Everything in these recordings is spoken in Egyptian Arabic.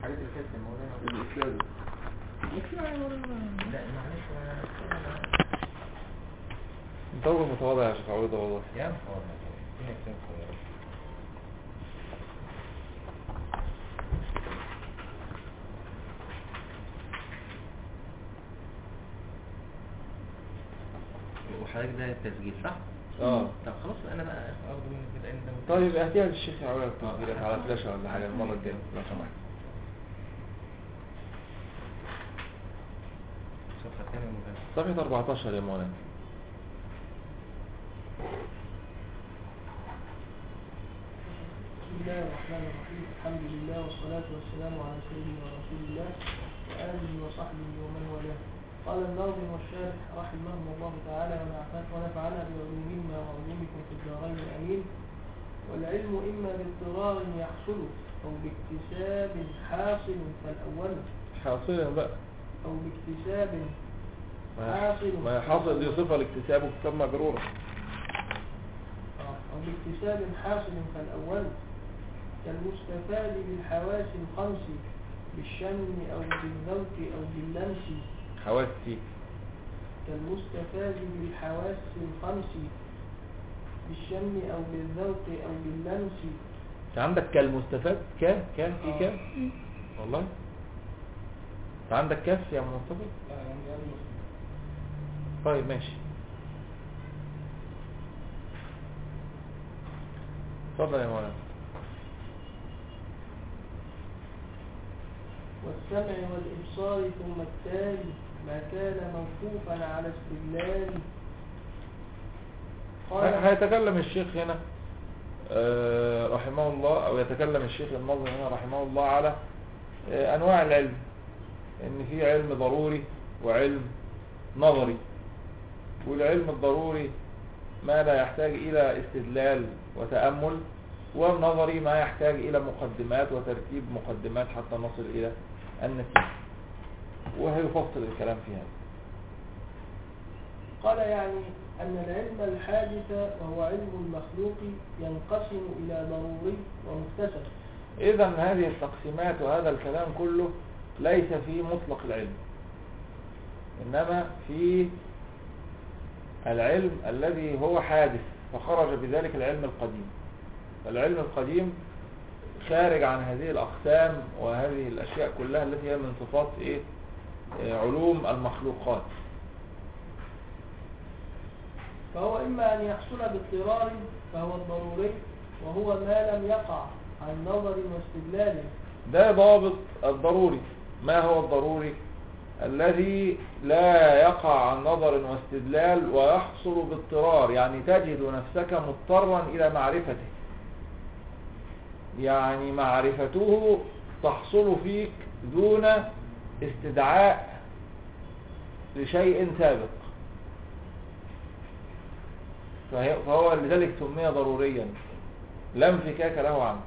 حاجات الكسر مولانا الإسلام لا معلش انا انت أول متواضع يا شيخ عويضة والله يا مفضل فينك تنسى وحضرتك ده التسجيل صح؟ اه طب خلاص انا بقى اخده منك كده ان ده طيب اهديها للشيخ عويضة التسجيلات على فلاشة ولا حاجة المرة الجاية لو سمحت صفحة كام يا مولانا؟ صفحة 14 يا مولانا بسم الله الرحمن الرحيم الحمد لله والصلاة والسلام على سيدنا رسول الله وآله وصحبه ومن والاه قال الناظم والشارح رحمهم الله تعالى ونعفت- ونفعنا بعلومهما وعلومكم في الدارين آمين والعلم إما باضطرار يحصل أو باكتساب حاصل فالأول حاصلا بقى أو باكتساب ما حاصل ما حاصل دي صفة لاكتساب وكتاب مجرورة أو باكتساب حاصل فالأول كالمستفاد بالحواس الخمس بالشم أو بالذوق أو باللمس حواسي كالمستفاد بالحواس الخمس بالشم أو بالذوق أو باللمس انت عندك كالمستفاد كام كام في آه. كام والله انت عندك كاف يا مصطفى طيب ماشي اتفضل يا مولانا والسمع والإبصار ثم التالي ما كان موقوفا على استدلال قال هيتكلم الشيخ هنا آه، رحمه الله او يتكلم الشيخ الناظم هنا رحمه الله على آه، انواع العلم ان في علم ضروري وعلم نظري والعلم الضروري ما لا يحتاج الى استدلال وتأمل والنظري ما يحتاج الى مقدمات وترتيب مقدمات حتى نصل الى النتيجة وهيفصل الكلام في هذا قال يعني أن العلم الحادث وهو علم المخلوق ينقسم إلى ضروري ومكتسب إذا هذه التقسيمات وهذا الكلام كله ليس في مطلق العلم إنما في العلم الذي هو حادث فخرج بذلك العلم القديم فالعلم القديم خارج عن هذه الأقسام وهذه الأشياء كلها التي هي من صفات إيه؟ آه، علوم المخلوقات فهو إما أن يحصل باضطرار فهو الضروري وهو ما لم يقع عن نظر واستدلال ده ضابط الضروري ما هو الضروري الذي لا يقع عن نظر واستدلال ويحصل باضطرار يعني تجد نفسك مضطرا إلى معرفته يعني معرفته تحصل فيك دون استدعاء لشيء سابق فهي- فهو لذلك سمي ضروريا لا انفكاك له عنك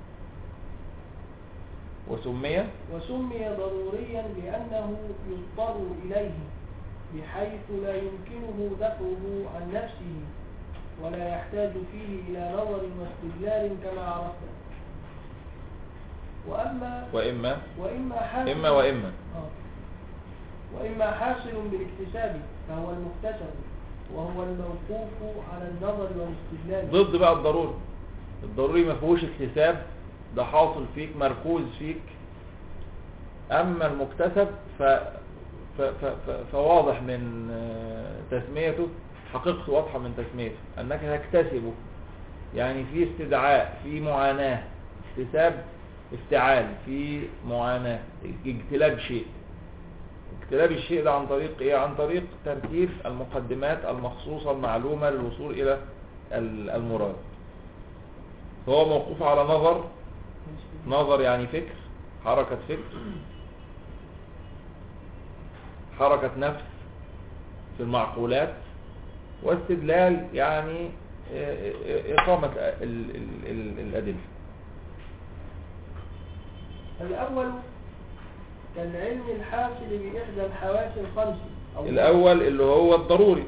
وسمي وسمي ضروريا لأنه يضطر إليه بحيث لا يمكنه دفعه عن نفسه ولا يحتاج فيه إلى نظر واستدلال كما عرفنا وأما وإما وإما حاصل إما وإما آه. وإما حاصل بالاكتساب فهو المكتسب وهو الموقوف على النظر والاستدلال ضد بقى الضروري الضروري ما فيهوش اكتساب ده حاصل فيك مركوز فيك أما المكتسب ف... ف... ف... ف... فواضح من آه، تسميته حقيقته واضحة من تسميته أنك تكتسبه يعني في استدعاء في معاناة اكتساب افتعال في معاناة اجتلاب شيء اجتلاب الشيء ده عن طريق ايه عن طريق ترتيب المقدمات المخصوصة المعلومة للوصول الى ال- المراد فهو موقوف على نظر نظر يعني فكر حركة فكر حركة نفس في المعقولات واستدلال يعني اه، اه، إقامة ال- ال- ال- الأدلة الأول كالعلم الحاصل بإحدى الحواس الخمس أو الأول اللي هو الضروري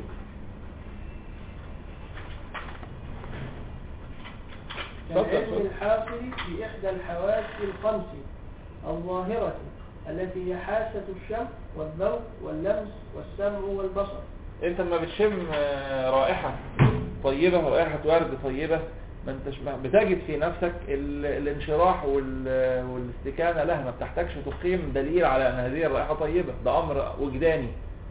كالعلم اتفضل. الحاصل بإحدى الحواس الخمس الظاهرة التي هي حاسة الشم والذوق واللمس والسمع والبصر انت لما بتشم آه، رائحة طيبة رائحة ورد طيبة ما انتش ما- بتجد في نفسك ال- الانشراح وال- والاستكانة لها ما بتحتاجش تقيم دليل على ان هذه الرائحة طيبة ده امر وجداني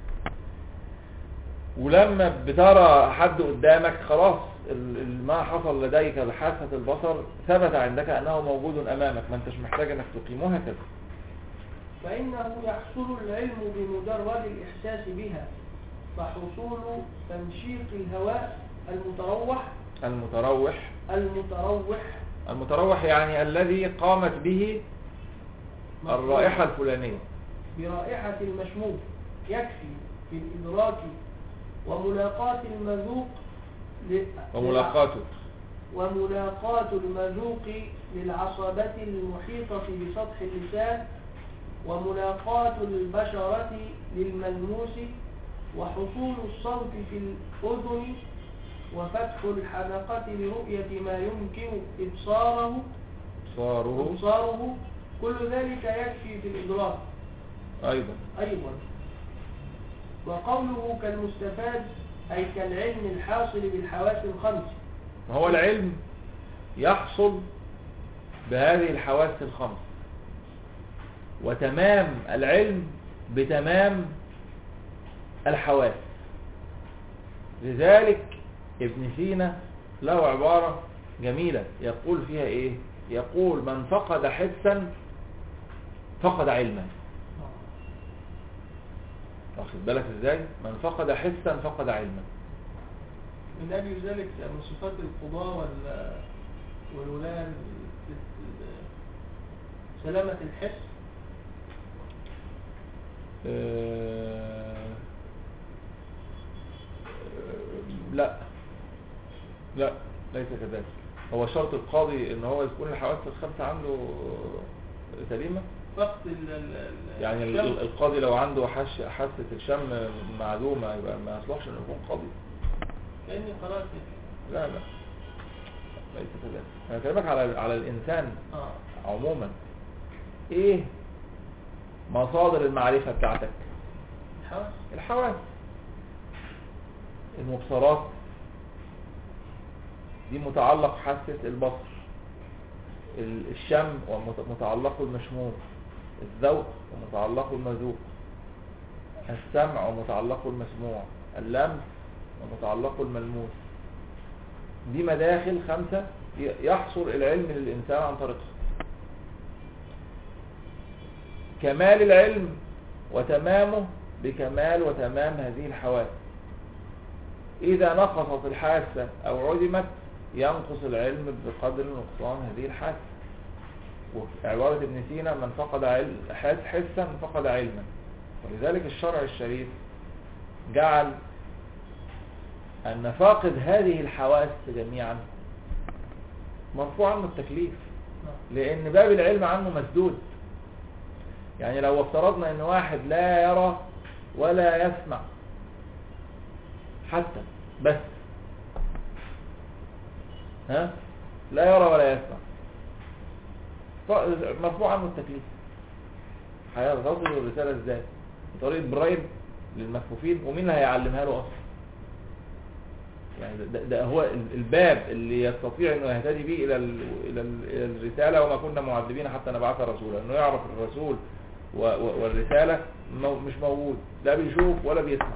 ولما بترى حد قدامك خلاص ال- ال- ما حصل لديك بحاسة البصر ثبت عندك انه موجود امامك ما انتش محتاج انك تقيمه هكذا فإنه يحصل العلم بمجرد الإحساس بها فحصول تنشيط الهواء المتروح المتروح المتروح المتروح يعني الذي قامت به الرائحة الفلانية برائحة المشموم يكفي في الإدراك وملاقاة المذوق ل- وملاقاته وملاقاة المذوق للعصبة المحيطة بسطح اللسان وملاقاة البشرة للملموس وحصول الصوت في الأذن وفتح الحلقة لرؤية ما يمكن إبصاره صاره إبصاره كل ذلك يكفي في الإدراك أيضا أيضا وقوله كالمستفاد أي كالعلم الحاصل بالحواس الخمس ما هو العلم يحصل بهذه الحواس الخمس وتمام العلم بتمام الحواس لذلك ابن سينا له عبارة جميلة يقول فيها ايه يقول من فقد حسا فقد علما واخد بالك ازاي من فقد حسا فقد علما من أجل ذلك من صفات القضاء وال والولاية ال- ال- سلامة الحس آه، لا لا ليس كذلك هو شرط القاضي ان هو يكون الحواس الخمسة عنده سليمة فقد ال- ال- ال- يعني ال- الشم. القاضي لو عنده حش حاسة الشم معدومة يبقى ما يصلحش انه يكون قاضي كأني قرأت لا لا ليس كذلك انا بكلمك على على الانسان آه. عموما ايه مصادر المعرفة بتاعتك الحواس الحواس المبصرات دي متعلق حاسة البصر ال- الشم ومتعلق المشموم الذوق ومتعلق المذوق السمع ومتعلق المسموع اللمس ومتعلق الملموس دي مداخل خمسة ي- يحصل العلم للإنسان عن طريقها كمال العلم وتمامه بكمال وتمام هذه الحواس إذا نقصت الحاسة أو عدمت ينقص العلم بقدر نقصان هذه الحاسة وفي عبارة ابن سينا من فقد علم حاس حسا فقد علما ولذلك الشرع الشريف جعل أن فاقد هذه الحواس جميعا مرفوع عنه التكليف نعم. لأن باب العلم عنه مسدود يعني لو افترضنا ان واحد لا يرى ولا يسمع حتى بس ها لا يرى ولا يسمع ط- مرفوع عنه التكليف هيتصل الرسالة ازاي بطريقة برايل للمكفوفين ومين اللي هيعلمها له اصلا يعني ده, ده هو ال- الباب اللي يستطيع انه يهتدي به الى ال الى, ال إلى الرسالة وما كنا معذبين حتى نبعث رسولا انه يعرف الرسول و- و- والرسالة مو- مش موجود لا بيشوف ولا بيسمع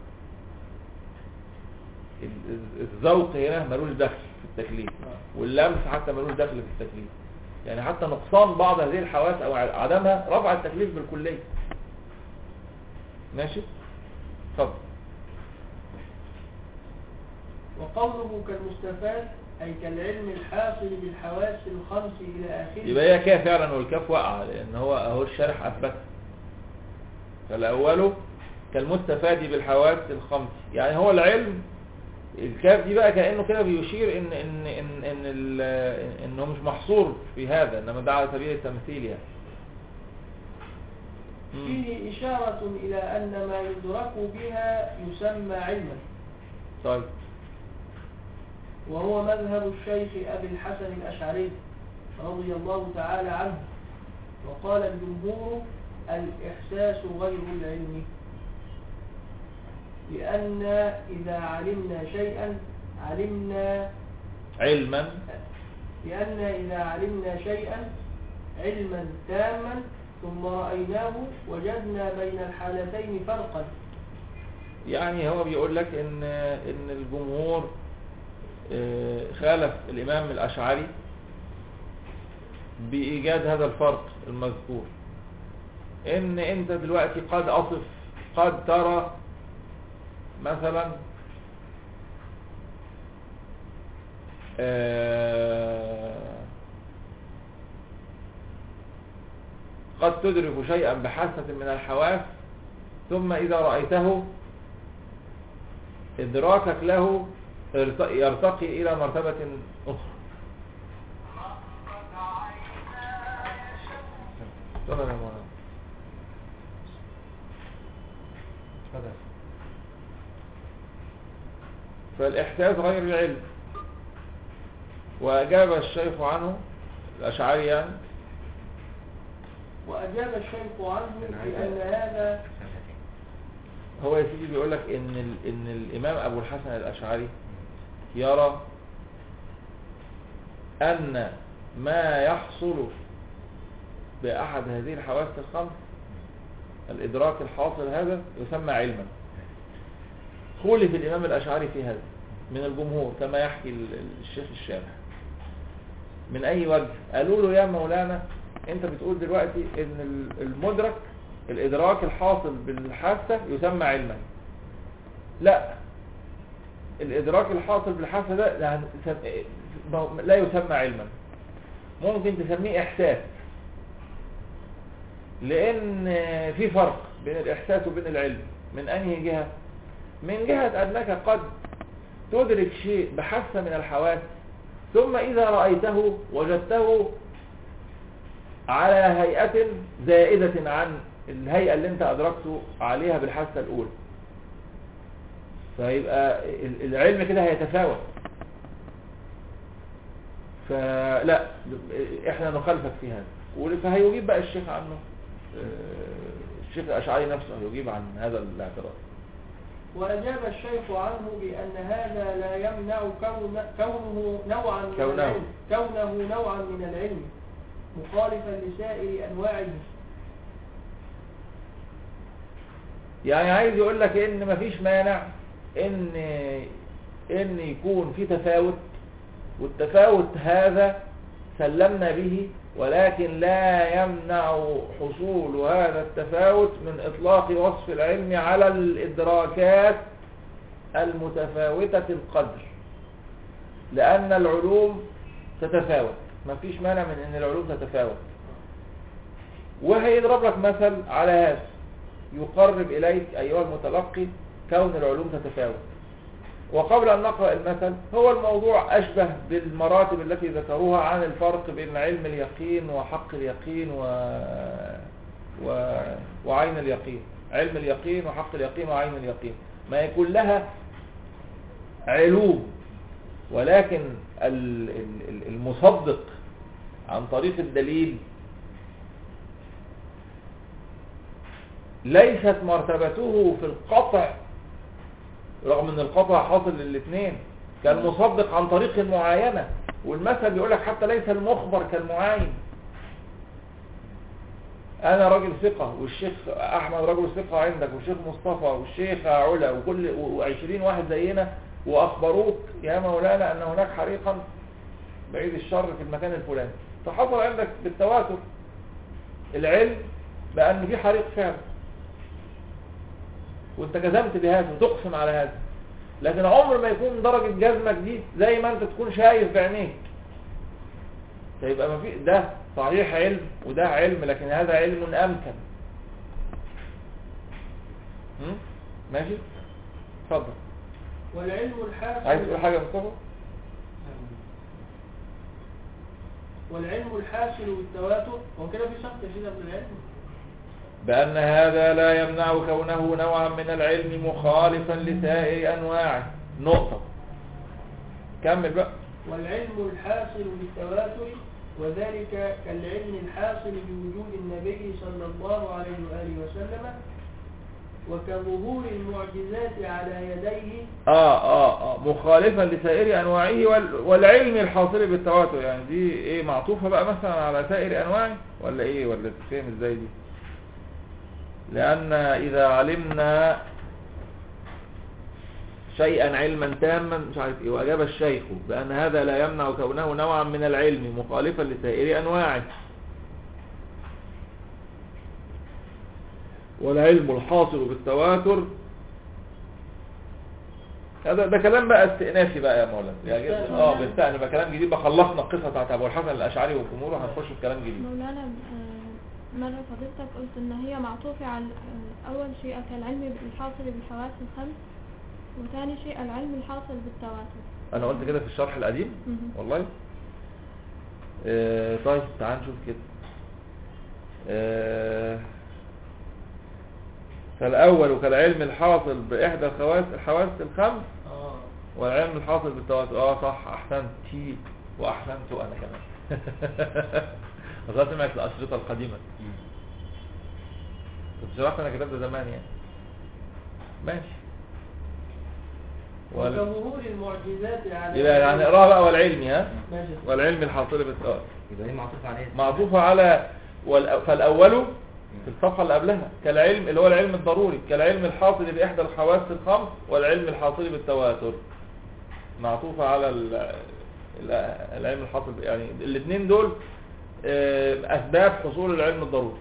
ال- ال- الذوق هنا ملوش دخل في التكليف واللمس حتى ملوش دخل في التكليف يعني حتى نقصان بعض هذه الحواس او عدمها رفع التكليف بالكلية ماشي اتفضل وقوله كالمستفاد أي كالعلم الحاصل بالحواس الخمس إلى آخره يبقى هي كاف فعلا والكاف واقعة لان هو اهو الشارح اثبت فالاول كالمستفاد بالحواس الخمس يعني هو العلم الكاف دي بقى كانه كده بيشير ان ان ان ان ال- انه مش محصور في هذا انما ده على سبيل التمثيل يعني مم. فيه إشارة إلى أن ما يدرك بها يسمى علما طيب وهو مذهب الشيخ أبي الحسن الأشعري رضي الله تعالى عنه وقال الجمهور الإحساس غير العلم لأن إذا علمنا شيئا علمنا علما لأن إذا علمنا شيئا علما تاما ثم رأيناه وجدنا بين الحالتين فرقا يعني هو بيقول لك ان ان الجمهور آه، خالف الامام الاشعري بايجاد هذا الفرق المذكور ان انت دلوقتي قد اصف قد ترى مثلا آه، قد تدرك شيئا بحاسة من الحواس ثم إذا رأيته إدراكك له ارت- يرتقي إلى مرتبة أخرى تفضل يا مولانا اتفضل فالإحساس غير العلم وأجاب الشيخ عنه الأشعري يعني وأجاب الشيخ عنه أنا عايز بأن هذا سنتين. هو يا سيدي بيقول لك إن ال- إن الإمام أبو الحسن الأشعري يرى أن ما يحصل بأحد هذه الحواس الخمس الإدراك الحاصل هذا يسمى علما خولف الإمام الأشعري في هذا من الجمهور كما يحكي ال- ال- الشيخ الشامح من أي وجه قالوا له يا مولانا أنت بتقول دلوقتي إن ال- المدرك الإدراك الحاصل بالحاسة يسمى علما لا الإدراك الحاصل بالحاسة ده لا هنسم- لا يسمى علما ممكن تسميه إحساس لأن في فرق بين الإحساس وبين العلم من أنهي جهة من جهة أنك قد تدرك شيء بحث من الحواس ثم إذا رأيته وجدته على هيئة زائدة عن الهيئة اللي انت أدركته عليها بالحاسة الأولى فيبقى ال- العلم كده هيتفاوت فلا احنا نخالفك في هذا وال- فهيجيب بقى الشيخ عنه آه، الشيخ الأشعري نفسه هيجيب عن هذا الاعتراض وأجاب الشيخ عنه بأن هذا لا يمنع كون كونه نوعا من كونه. العلم كونه نوعا من العلم مخالفا لسائر أنواعه يعني عايز يقول لك ان مفيش مانع ان ان يكون في تفاوت والتفاوت هذا سلمنا به ولكن لا يمنع حصول هذا التفاوت من اطلاق وصف العلم على الادراكات المتفاوتة القدر لان العلوم تتفاوت مفيش مانع من ان العلوم تتفاوت وهيضرب لك مثل على هذا يقرب إليك أيها المتلقي كون العلوم تتفاوت وقبل أن نقرأ المثل هو الموضوع أشبه بالمراتب التي ذكروها عن الفرق بين علم اليقين وحق اليقين و... و... وعين اليقين علم اليقين وحق اليقين وعين اليقين ما يكون لها علوم ولكن ال- ال- ال- المصدق عن طريق الدليل ليست مرتبته في القطع رغم ان القطع حاصل للاثنين كان مصدق عن طريق المعاينة والمثل بيقول لك حتى ليس المخبر كالمعاين انا راجل ثقة والشيخ احمد رجل ثقة عندك والشيخ مصطفى والشيخ علا وكل وعشرين واحد زينا واخبروك يا مولانا ان هناك حريقا بعيد الشر في المكان الفلاني فحصل عندك بالتواتر العلم بان في حريق فعلا وانت جزمت بهذا وتقسم على هذا لكن عمر ما يكون درجة جزمك دي زي ما انت تكون شايف بعينيك فيبقى ما في ده صحيح علم وده علم لكن هذا علم امكن م? ماشي اتفضل والعلم الحاصل عايز تقول حاجة يا مصطفى والعلم الحاصل بالتواتر هو كده في سقط يا سيدي من العلم بأن هذا لا يمنع كونه نوعا من العلم مخالفا لسائر أنواعه نقطة كمل بقى والعلم الحاصل بالتواتر وذلك كالعلم الحاصل بوجود النبي صلى الله عليه وآله وسلم وكظهور المعجزات على يديه اه اه اه مخالفا لسائر انواعه وال- والعلم الحاصل بالتواتر يعني دي ايه معطوفة بقى مثلا على سائر انواعه ولا ايه ولا تفهم ازاي دي لان اذا علمنا شيئا علما تاما مش عارف ايه واجاب الشيخ بان هذا لا يمنع كونه نوعا من العلم مخالفا لسائر انواعه والعلم الحاصل بالتواتر هذا ده كلام بقى استئنافي بقى يا مولانا يعني بيستأنف. اه بيستأنف بقى كلام جديد بقى خلصنا القصه بتاعت ابو الحسن الاشعري وجمهوره هنخش في كلام جديد مولانا آه، مرة فضيلتك قلت ان هي معطوفة على آه، اول شيء كالعلم الحاصل بالحواس الخمس وثاني شيء العلم الحاصل بالتواتر انا قلت كده في الشرح القديم مهم. والله آه طيب تعال نشوف كده آه فالاول كالعلم الحاصل باحدى الخواص الحواس الخمس اه والعلم الحاصل بالتواتر اه صح احسنت واحسنت انا كمان غير سمعت الاشرطه القديمه كنت شرحت انا كتاب ده زمان يعني ماشي وال... وكظهور المعجزات على يبقى يعني يديه. اقراها بقى والعلم ها ماشي والعلم الحاصل بالتواتر يبقى دي معطوف عليه معطوفة على وال... فالاول في الصفحة اللي قبلها كالعلم اللي هو العلم الضروري كالعلم الحاصل بإحدى الحواس الخمس والعلم الحاصل بالتواتر معطوفة على ال... ال- العلم الحاصل ب- يعني الاثنين دول آه، أسباب حصول العلم الضروري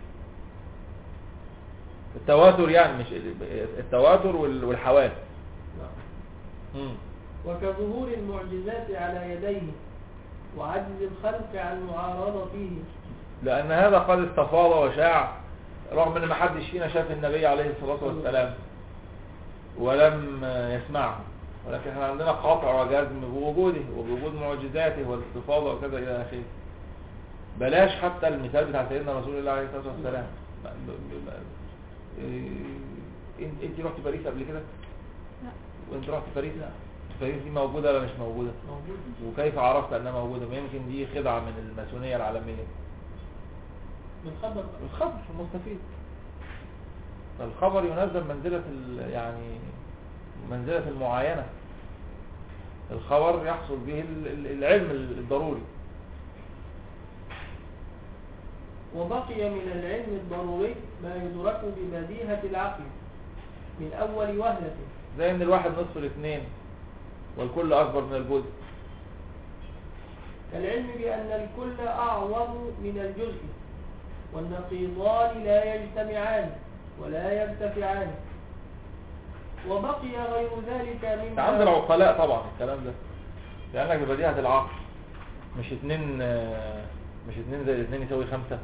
التواتر يعني مش التواتر وال- والحواس نعم. مم. وكظهور المعجزات على يديه وعجز الخلق عن معارضته لأن هذا قد استفاض وشاع رغم ان ما حدش فينا شاف النبي عليه الصلاة والسلام ولم يسمعه ولكن احنا عندنا قطع وجزم بوجوده وبوجود معجزاته والاستفاضة وكذا إلى آخره بلاش حتى المثال بتاع سيدنا رسول الله عليه الصلاة والسلام ب- ب- ب- إيه، انت انت رحت باريس قبل كده لا وانت رحت باريس باريس دي موجودة ولا مش موجودة موجود وكيف عرفت انها موجودة ما يمكن دي خدعة من الماسونية العالمية من خبر الخبر المستفيد فالخبر ينزل منزلة ال- يعني منزلة المعاينة الخبر يحصل به ال- ال- العلم الضروري وبقي من العلم الضروري ما يدرك ببديهة العقل من أول وهلة زي ان الواحد نصف الاثنين والكل اكبر من الجزء كالعلم بأن الكل أعظم من الجزء والنقيضان لا يجتمعان ولا يرتفعان وبقي غير ذلك ده مما عند العقلاء طبعا الكلام ده لانك ببديهة العقل مش اتنين آه، مش اتنين زي اتنين يساوي خمسة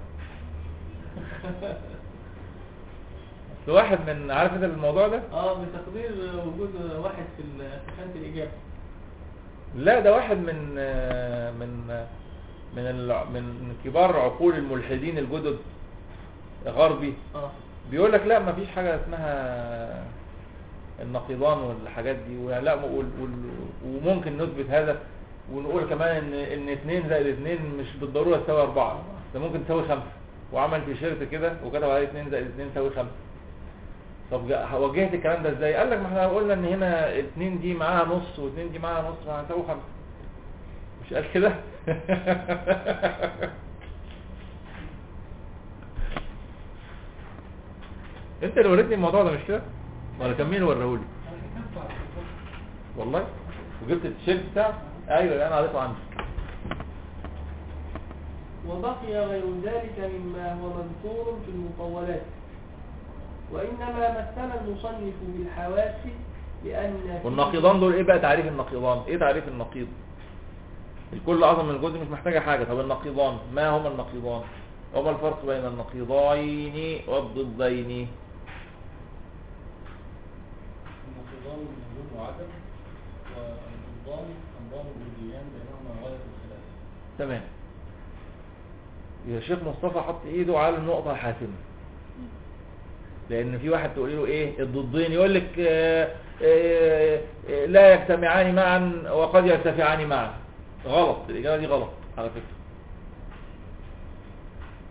اصل واحد من عارف انت الموضوع ده اه بتقدير وجود واحد في ال- في خانة الإجابة لا ده واحد من من من ال- من كبار عقول الملحدين الجدد غربي اه بيقول لك لا ما فيش حاجة اسمها النقيضان والحاجات دي ولا وال- وال- وممكن نثبت هذا ونقول كمان ان ان اتنين زائد اتنين مش بالضرورة تساوي اربعة ده ممكن تساوي خمسة وعمل تيشيرت كده وكتب عليه اتنين زائد اتنين تساوي خمسة طب جا- وجهت الكلام ده ازاي قال لك ما احنا قلنا ان هنا اتنين دي معاها نص واتنين دي معاها نص فهتساوي خمسة مش قال كده انت اللي وريتني الموضوع ده مش كده ولا كان مين اللي وريهولي والله وجبت التيشيرت بتاعه ايوه انا قريته عندي وبقي غير ذلك مما هو مذكور في المطولات وإنما مثل المصنف بالحواس لأن فيه- والنقيضان دول ايه بقى تعريف النقيضان ايه تعريف النقيض الكل اعظم من الجزء مش محتاجه حاجه طب النقيضان ما هما النقيضان وما الفرق بين النقيضين والضدين النقيضان وجود وعدم والضدان أنظام وجوديان بينهما غاية الخلاف تمام يا شيخ مصطفى حط ايده على النقطة الحاسمة لان في واحد تقول له ايه الضدين يقول لك آه، آه، آه، لا يجتمعان معا وقد يرتفعان معا غلط الاجابة دي غلط على فكرة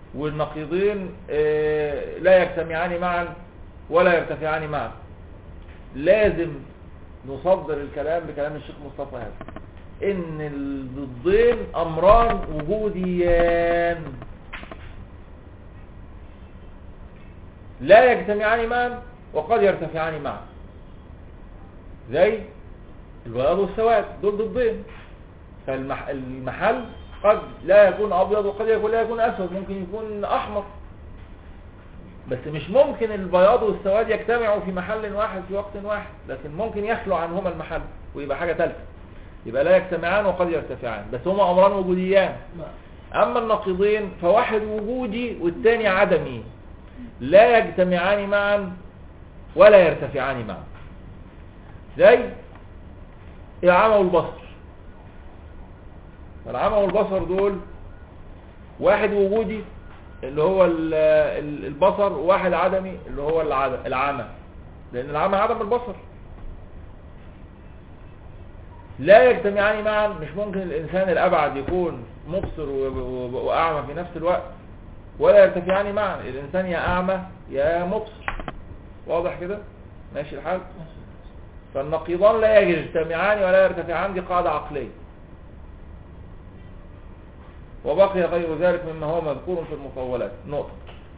والنقيضين آه، لا يجتمعان معا ولا يرتفعان معا لازم نصدر الكلام بكلام الشيخ مصطفى هذا ان الضدين امران وجوديان لا يجتمعان معا وقد يرتفعان معا زي البياض والسواد دول ضدين فالمحل قد لا يكون ابيض وقد يكون لا يكون اسود ممكن يكون احمر بس مش ممكن البياض والسواد يجتمعوا في محل واحد في وقت واحد لكن ممكن يخلو عنهما المحل ويبقى حاجة ثالثه يبقى لا يجتمعان وقد يرتفعان بس هما امران وجوديان نعم اما النقيضين فواحد وجودي والتاني عدمي لا يجتمعان معا ولا يرتفعان معا زي العمى والبصر العمى والبصر دول واحد وجودي اللي هو ال- ال- البصر وواحد عدمي اللي هو العد- العمى لان العمى عدم البصر لا يجتمعان معا مش ممكن الانسان الابعد يكون مبصر و- و- واعمى في نفس الوقت ولا يرتفعان معا الانسان يا اعمى يا مبصر واضح كده ماشي الحال فالنقيضان لا يجتمعان ولا يرتفعان دي قاعدة عقلية وبقي غير ذلك مما هو مذكور في المطولات نقطة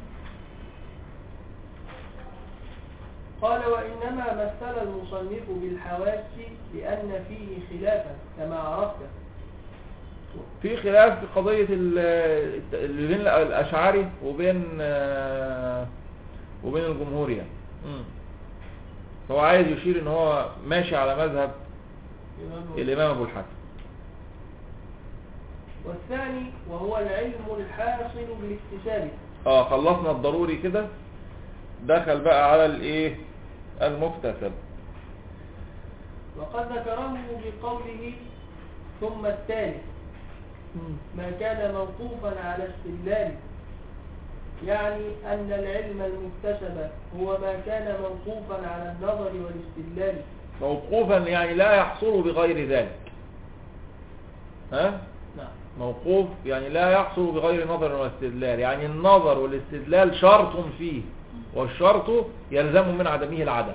قال وإنما مثل المصنف بالحواس لأن فيه خلافا كما عرفت في خلاف في قضية ال- اللي بين الأشعري وبين آه، وبين الجمهور يعني مم. هو عايز يشير ان هو ماشي على مذهب الامام ابو الحسن والثاني وهو العلم الحاصل بالاكتساب اه خلصنا الضروري كده دخل بقى على الايه المكتسب وقد ذكره بقوله ثم الثالث ما كان موقوفا على استدلال يعني أن العلم المكتسب هو ما كان موقوفا على النظر والاستدلال موقوفا يعني لا يحصل بغير ذلك ها نعم موقوف يعني لا يحصل بغير نظر واستدلال يعني النظر والاستدلال شرط فيه والشرط يلزم من عدمه العدم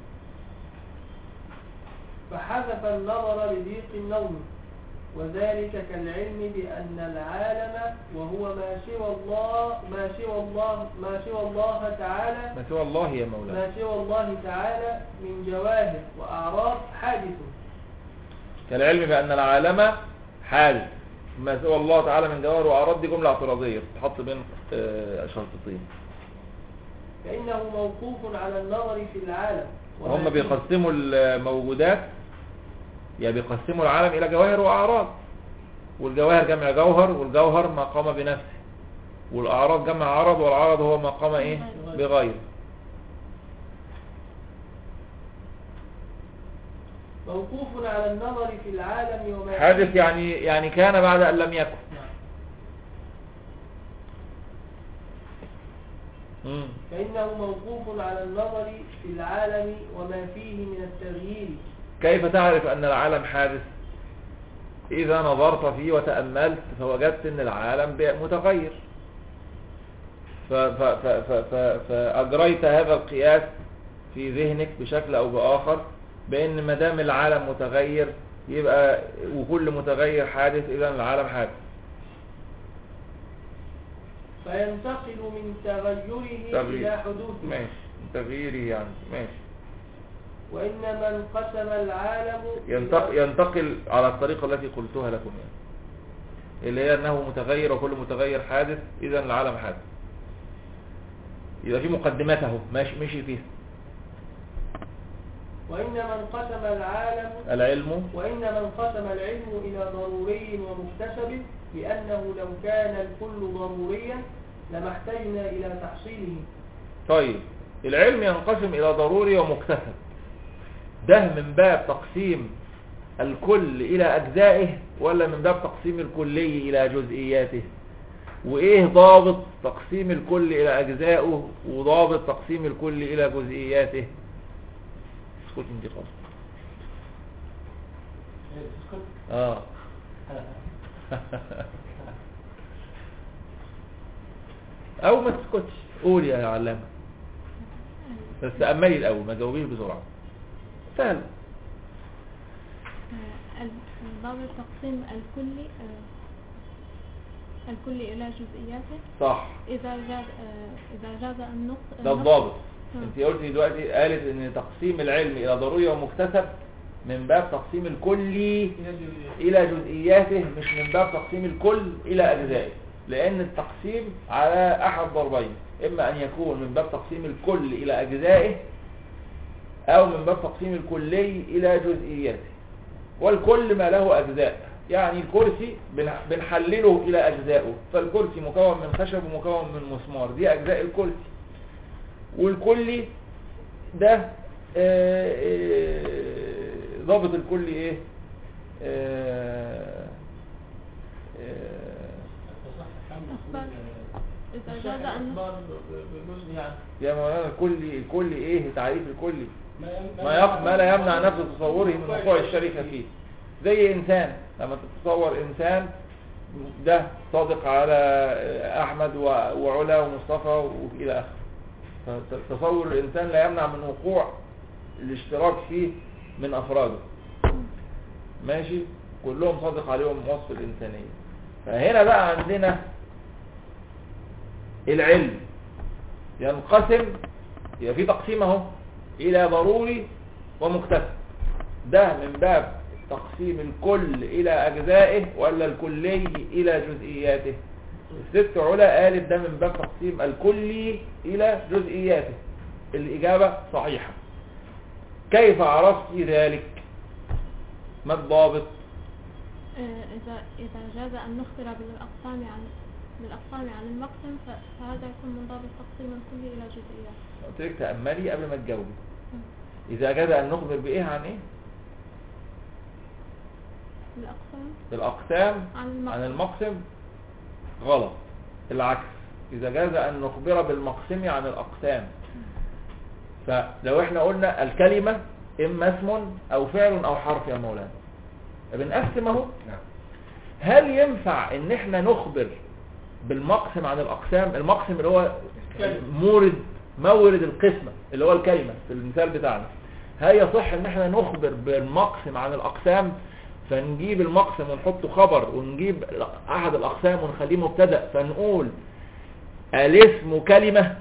فحذف النظر لضيق النوم وذلك كالعلم بأن العالم وهو ما سوى الله ما سوى الله ما سوى الله تعالى ما سوى الله يا مولانا ما سوى الله تعالى من جواهر وأعراض حادث كالعلم بأن العالم حادث ما سوى الله تعالى من جوهر وأعراض دي جملة اعتراضية تحط بين آه، شرطتين فإنه موقوف على النظر في العالم وما هم فيه. بيقسموا الموجودات يعني بيقسموا العالم إلى جواهر وأعراض والجواهر جمع جوهر والجوهر ما قام بنفسه والأعراض جمع عرض والعرض هو ما قام إيه بغيره موقوف على النظر في العالم وما حادث فيه. يعني يعني كان بعد أن لم يكن نعم. مم. فإنه موقوف على النظر في العالم وما فيه من التغيير كيف تعرف أن العالم حادث إذا نظرت فيه وتأملت فوجدت أن العالم بي- متغير ف- ف- ف- ف- ف- فأجريت هذا القياس في ذهنك بشكل أو بآخر بأن ما دام العالم متغير يبقى وكل متغير حادث إذا العالم حادث فينتقل من تغيره تغيير. إلى حدوثه ماشي تغييره يعني ماشي وإنما انقسم العالم ينتق- إلى- ينتقل على الطريقة التي قلتها لكم يعني اللي هي أنه متغير وكل متغير حادث إذا العالم حادث يبقى في مقدمته ماشي مشي فيها وإنما انقسم العالم العلم وإنما انقسم العلم إلى ضروري ومكتسب لأنه لو كان الكل ضروريا لما احتجنا إلى تحصيله طيب العلم ينقسم إلى ضروري ومكتسب ده من باب تقسيم الكل إلى أجزائه ولا من باب تقسيم الكلي إلى جزئياته وإيه ضابط تقسيم الكل إلى أجزائه وضابط تقسيم الكل إلى جزئياته اسكت انت خالص إيه، تسكت؟ اه او ما تسكتش قول يا علامة بس تأملي الاول ما جاوبيش بسرعة سهل آه، ال- ضابط تقسيم الكلي آه، الكلي إلى جزئياته صح إذا جاز آه، إذا جاز النقص ده النقص- الضابط مم. انت قلتي دلوقتي قالت ان تقسيم العلم الى ضروري ومكتسب من باب تقسيم الكلي إلى جزئيات. الى جزئياته مش من باب تقسيم الكل الى اجزائه لان التقسيم على احد ضربين اما ان يكون من باب تقسيم الكل الى اجزائه او من باب تقسيم الكلي الى جزئياته والكل ما له اجزاء يعني الكرسي بن- بنحلله الى اجزائه فالكرسي مكون من خشب ومكون من مسمار دي اجزاء الكرسي والكلي ده آه، آه، ضابط الكلي ايه آه، آه، تصح حمل أخبار. كل إذا الشيخ جاز النقص الأخبار ب- ب- بجزء يعني يا مولانا الكلي الكلي ايه تعريف الكلي ما يم- ما, يق... ما لا يمنع نفس تصوره من وقوع الشركة فيه زي انسان لما تتصور انسان ده صادق على احمد و... وعلا ومصطفى والى اخره فتصور الانسان لا يمنع من وقوع الاشتراك فيه من افراده ماشي كلهم صادق عليهم وصف الانسانية فهنا بقى عندنا العلم ينقسم يبقى في تقسيم اهو الى ضروري ومكتسب ده من باب تقسيم الكل الى اجزائه ولا الكلي الى جزئياته الست علا قالت ده من باب تقسيم الكلي الى جزئياته الاجابة صحيحة كيف عرفت ذلك ما الضابط آه، إذا إذا جاز أن نخبر بالأقسام عن بالأقسام عن المقسم ف- فهذا يكون من ضابط تقسيم الكلي إلى جزئيات قلت لك تأملي قبل ما تجاوبي إذا جاز أن نخبر بإيه عن إيه؟ الأقسام الأقسام عن المقسم عن المقسم غلط العكس إذا جاز أن نخبر بالمقسم عن الأقسام فلو احنا قلنا الكلمة إما اسم أو فعل أو حرف يا مولانا بنقسم اهو نعم هل ينفع ان احنا نخبر بالمقسم عن الاقسام المقسم اللي هو مورد مورد القسمة اللي هو الكلمة في المثال بتاعنا هل يصح ان احنا نخبر بالمقسم عن الاقسام فنجيب المقسم ونحطه خبر ونجيب احد الاقسام ونخليه مبتدا فنقول الاسم كلمة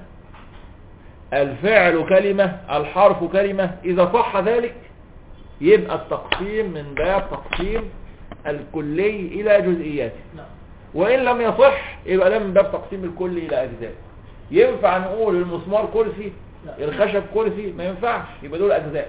الفعل كلمة الحرف كلمة اذا صح ذلك يبقى التقسيم من باب تقسيم الكلي الى جزئياته نعم وإن لم يصح يبقى ده من باب تقسيم الكل إلى أجزاء ينفع نقول المسمار كرسي لا. الخشب كرسي ما ينفعش يبقى دول أجزاء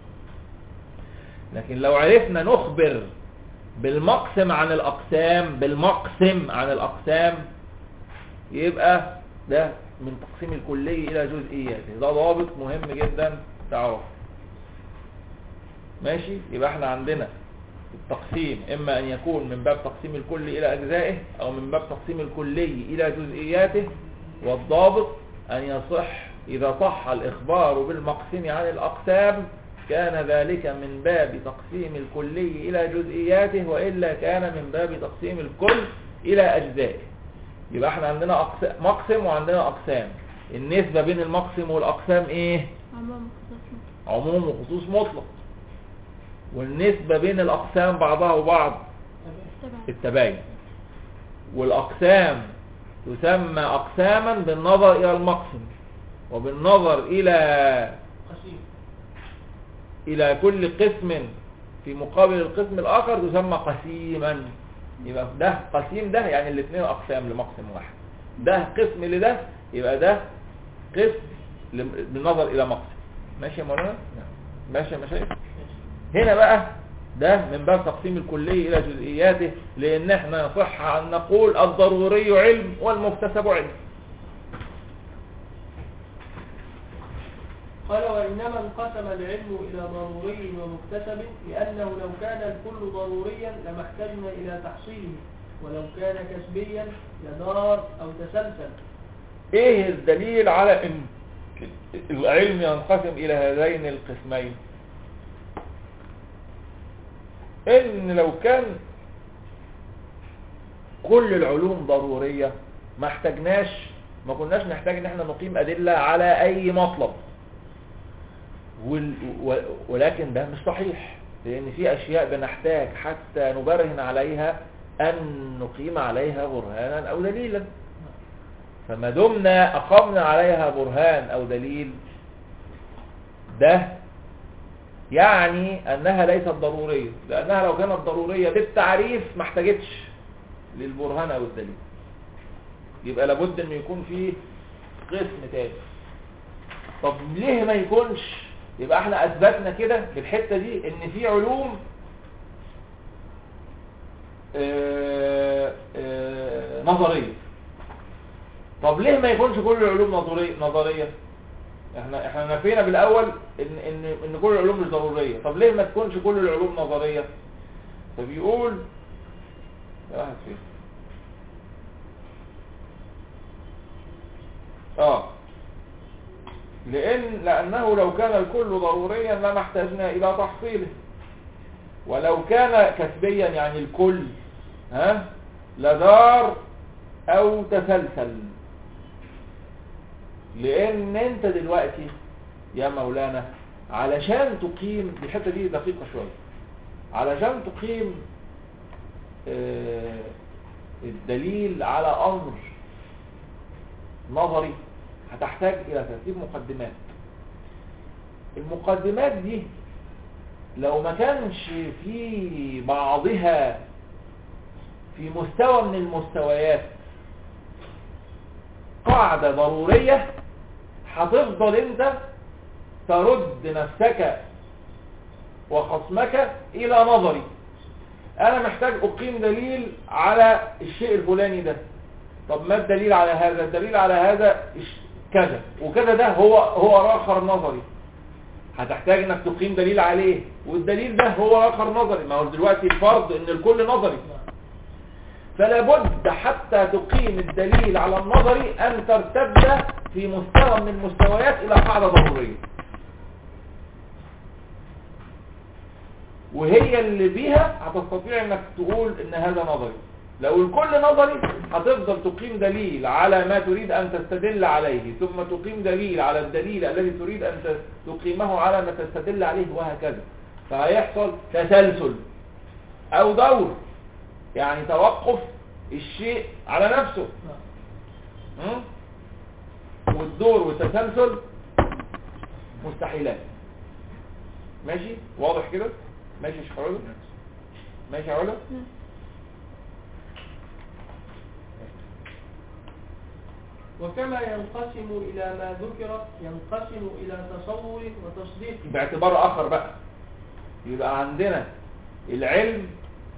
لكن لو عرفنا نخبر بالمقسم عن الأقسام بالمقسم عن الأقسام يبقى ده من تقسيم الكلي إلى جزئياته ده ضابط مهم جدا تعرف ماشي يبقى احنا عندنا التقسيم إما أن يكون من باب تقسيم الكل إلى أجزائه أو من باب تقسيم الكلي إلى جزئياته والضابط أن يصح إذا صح الإخبار بالمقسم عن الأقسام كان ذلك من باب تقسيم الكلي إلى جزئياته وإلا كان من باب تقسيم الكل إلى أجزائه يبقى احنا عندنا أقس- مقسم وعندنا أقسام النسبة بين المقسم والأقسام إيه؟ عموم خصوص مطلق. عموم وخصوص مطلق والنسبة بين الأقسام بعضها وبعض تمام. تبع التباين والأقسام تسمى أقساما بالنظر إلى المقسم وبالنظر إلى قسيم إلى كل قسم في مقابل القسم الآخر تسمى قسيما يبقى ده قسيم ده يعني الاثنين أقسام لمقسم واحد ده قسم لده يبقى ده قسم لم- بالنظر إلى مقسم ماشي يا مولانا؟ ماشي يا مشايخ؟ هنا بقى ده من باب تقسيم الكلي إلى جزئياته لأن احنا يصح أن نقول الضروري علم والمكتسب علم قال وإنما انقسم العلم إلى ضروري ومكتسب لأنه لو كان الكل ضروريا لما احتجنا إلى تحصيله ولو كان كسبيا لدار أو تسلسل ايه الدليل على ان العلم ينقسم الى هذين القسمين ان لو كان كل العلوم ضرورية ما احتجناش ما كناش نحتاج ان احنا نقيم ادلة على اي مطلب وال... و... ولكن ده مش صحيح لان في اشياء بنحتاج حتى نبرهن عليها ان نقيم عليها برهانا او دليلا فما دمنا اقمنا عليها برهان او دليل ده يعني انها ليست ضرورية لانها لو كانت ضرورية بالتعريف ما احتاجتش للبرهان او الدليل يبقى لابد ان يكون في قسم تاني طب ليه ما يكونش يبقى احنا اثبتنا كده بالحتة دي ان في علوم آه، آه، نظرية طب ليه ما يكونش كل العلوم نظرية نظرية احنا احنا نفينا بالاول ان ان ان كل العلوم مش ضرورية طب ليه ما تكونش كل العلوم نظرية فبيقول يا واحد فين اه لأن لأنه لو كان الكل ضروريا لما احتاجنا إلى تحصيله ولو كان كسبيا يعني الكل ها لدار أو تسلسل لأن أنت دلوقتي يا مولانا علشان تقيم دي الحتة دي دقيقة شوية علشان تقيم آه، الدليل على أمر نظري هتحتاج إلى ترتيب مقدمات المقدمات دي لو ما كانش في بعضها في مستوى من المستويات قاعدة ضرورية هتفضل انت ترد نفسك وخصمك الى نظري انا محتاج اقيم دليل على الشيء الفلاني ده طب ما الدليل على هذا الدليل على هذا إش- كذا وكذا ده هو هو اخر نظري هتحتاج انك تقيم دليل عليه والدليل ده هو اخر نظري ما هو دلوقتي الفرض ان الكل نظري فلا بد حتى تقيم الدليل على النظري ان ترتد في مستوى من المستويات الى قاعدة ضرورية وهي اللي بيها هتستطيع انك تقول ان هذا نظري لو الكل نظري هتفضل تقيم دليل على ما تريد ان تستدل عليه ثم تقيم دليل على الدليل الذي تريد ان ت- تقيمه على ما تستدل عليه وهكذا فهيحصل تسلسل او دور يعني توقف الشيء على نفسه م? والدور والتسلسل مستحيلات ماشي واضح كده ماشي يا شيخ علا ماشي يا علا وكما ينقسم إلى ما ذكر ينقسم إلى تصور وتصديق باعتبار اخر بقى يبقى عندنا العلم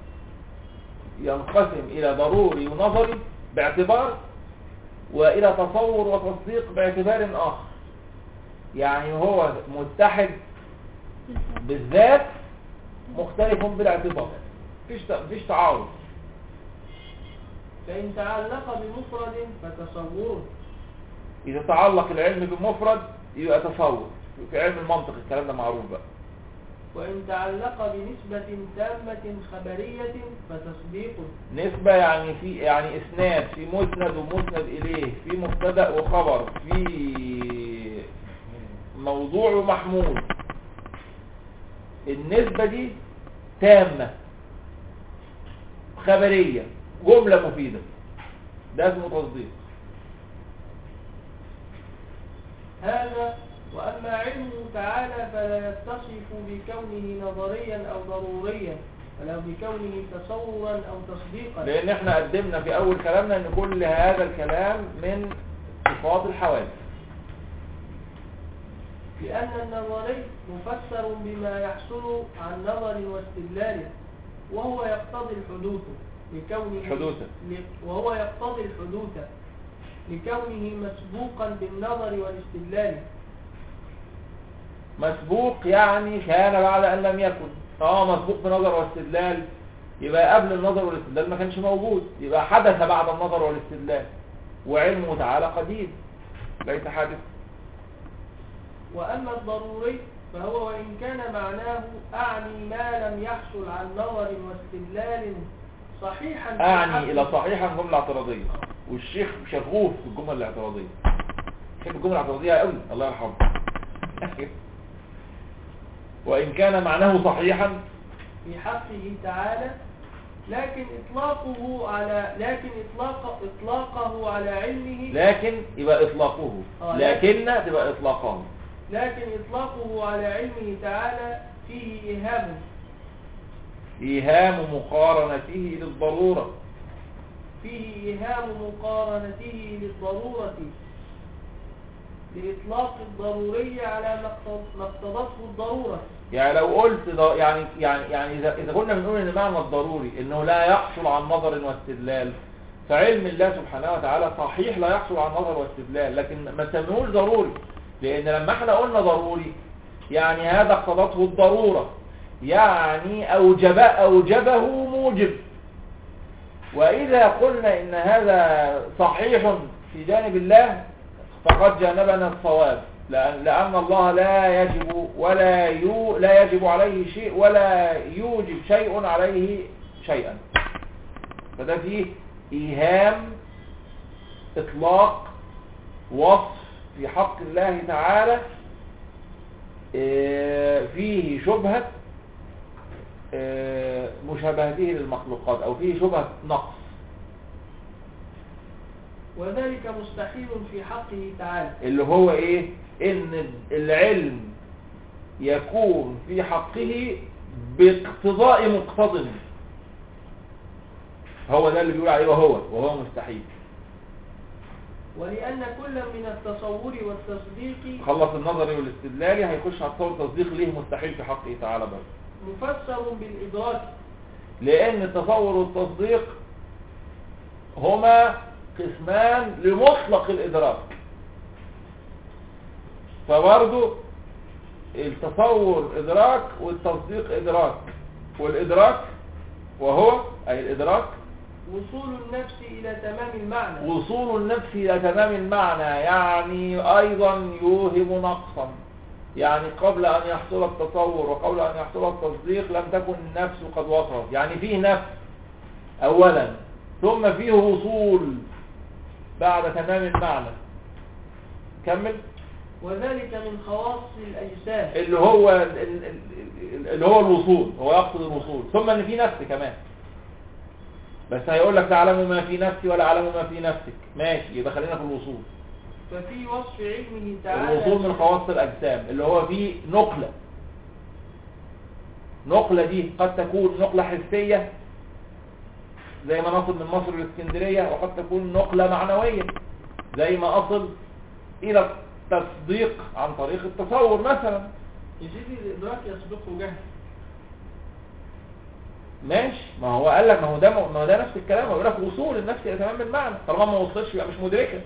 ينقسم الى ضروري ونظري باعتبار والى تصور وتصديق باعتبار اخر يعني هو متحد بالذات مختلف بالاعتبار مفيش ت- مفيش تعارض فإن تعلق بمفرد فتصور اذا تعلق العلم بمفرد يبقى تصور في علم المنطق الكلام ده معروف بقى وإن تعلق بنسبة تامة خبرية فتصديق نسبة يعني في يعني اسناد في مسند ومسند اليه في مبتدا وخبر في موضوع ومحمول النسبة دي تامة خبرية جملة مفيدة ده اسمه تصديق هذا وأما علمه تعالى فلا يتصف بكونه نظريا أو ضروريا ولا بكونه تصورا أو تصديقا لان احنا قدمنا في اول كلامنا ان كل هذا الكلام من صفات الحوادث لأن النظري مفسر بما يحصل عن نظر واستدلال وهو يقتضي الحدوث لكونه حدوثا. ل- وهو يقتضي الحدوث لكونه مسبوقا بالنظر والاستدلال مسبوق يعني كان بعد ان لم يكن اه مسبوق بنظر واستدلال يبقى قبل النظر والاستدلال ما كانش موجود يبقى حدث بعد النظر والاستدلال وعلمه تعالى قديم ليس حادث وأما الضروري فهو وإن كان معناه أعني ما لم يحصل عن نظر واستدلال صحيحا في اعني حقه- الى صحيحا جملة اعتراضية والشيخ شغوف في الجمل الاعتراضية يحب الجمل الاعتراضية قوي الله يرحمه وإن كان معناه صحيحا في حقه تعالى لكن إطلاقه على لكن إطلاق إطلاقه على علمه لكن يبقى إطلاقه آه، لكن تبقى إطلاقه لكن إطلاقه على علمه تعالى فيه إيهام إيهام مقارنته للضرورة فيه إيهام مقارنته للضرورة لإطلاق الضرورية على ما اقت- ما اقتضته الضرورة يعني لو قلت ض- يعني يعني يعني إذا إذا كنا بنقول إن معنى الضروري إنه لا يحصل عن نظر واستدلال فعلم الله سبحانه وتعالى صحيح لا يحصل عن نظر واستدلال لكن ما تسميهوش ضروري لأن لما احنا قلنا ضروري يعني هذا اقتضته الضرورة يعني أوجب أوجبه موجب وإذا قلنا إن هذا صحيح في جانب الله فقد جانبنا الصواب لأن, لأن الله لا يجب ولا يو لا يجب عليه شيء ولا يوجب شيء عليه شيئا فده فيه إيهام إطلاق وصف في حق الله تعالى آه، فيه شبهة آه، مشابهته للمخلوقات أو فيه شبهة نقص وذلك مستحيل في حقه تعالى اللي هو ايه ان العلم يكون في حقه باقتضاء مقتض هو ده اللي بيقول عليه وهو وهو مستحيل ولأن كل من التصور والتصديق خلص النظري والاستدلالي هيخش على التصور التصديق ليه مستحيل في حقه تعالى بس مفسر بالإدراك لان التصور والتصديق هما قسمان لمطلق الادراك فبرضو التصور ادراك والتصديق ادراك والادراك وهو اي الادراك وصول النفس إلى تمام المعنى وصول النفس الى تمام المعنى يعني ايضا يوهم نقصا يعني قبل ان يحصل التصور وقبل ان يحصل التصديق لم تكن النفس قد وصلت يعني فيه نفس اولا ثم فيه وصول بعد تمام المعنى كمل وذلك من خواص الأجسام اللي هو ال- ال- ال- اللي هو الوصول هو يقصد الوصول ثم ان في نفس كمان بس هيقول لك تعلم ما في نفسي ولا اعلم ما في نفسك ماشي يبقى خلينا في الوصول ففي وصف علمه تعالى الوصول من خواص الاجسام اللي هو فيه نقلة نقلة دي قد تكون نقلة حسية زي ما نصل من مصر لاسكندرية وقد تكون نقلة معنوية زي ما اصل الى التصديق عن طريق التصور مثلا يزيد الإدراك يسبقه جهل ماشي ما هو قال لك ما هو ده ما هو ده نفس الكلام هو بيقول لك وصول النفس الى تمام المعنى طالما ما وصلش يبقى مش مدركه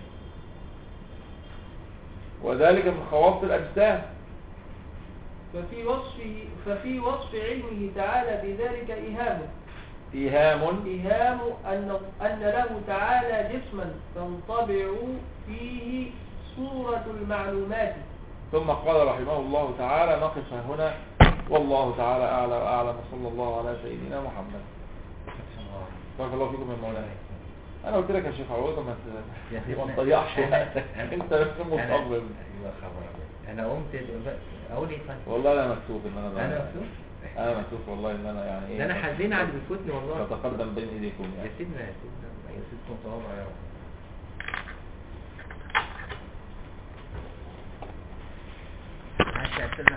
وذلك من خواص الاجسام ففي وصفه ففي وصف علمه تعالى بذلك إيهام ايهام إيهام أن أن له تعالى جسما تنطبع فيه صورة المعلومات ثم قال رحمه الله تعالى نقف هنا والله تعالى اعلى واعلم وصلى الله على سيدنا محمد بارك الله فيكم يا مولانا انا قلت لك يا شيخ عوض ما ت- ما تضيعش وقتك انت بس مصمم ايوه خبر أبيض. انا قمت دلوقتي اقول ايه طيب والله انا مكسوف ان انا انا مبسوط انا مكسوف والله ان انا يعني ايه ده انا حزين على اللي بيفوتني والله بتقدم بين ايديكم يا يعني سيدنا يا سيدنا يا سيدكم طبعا يا رب عايز تعتذر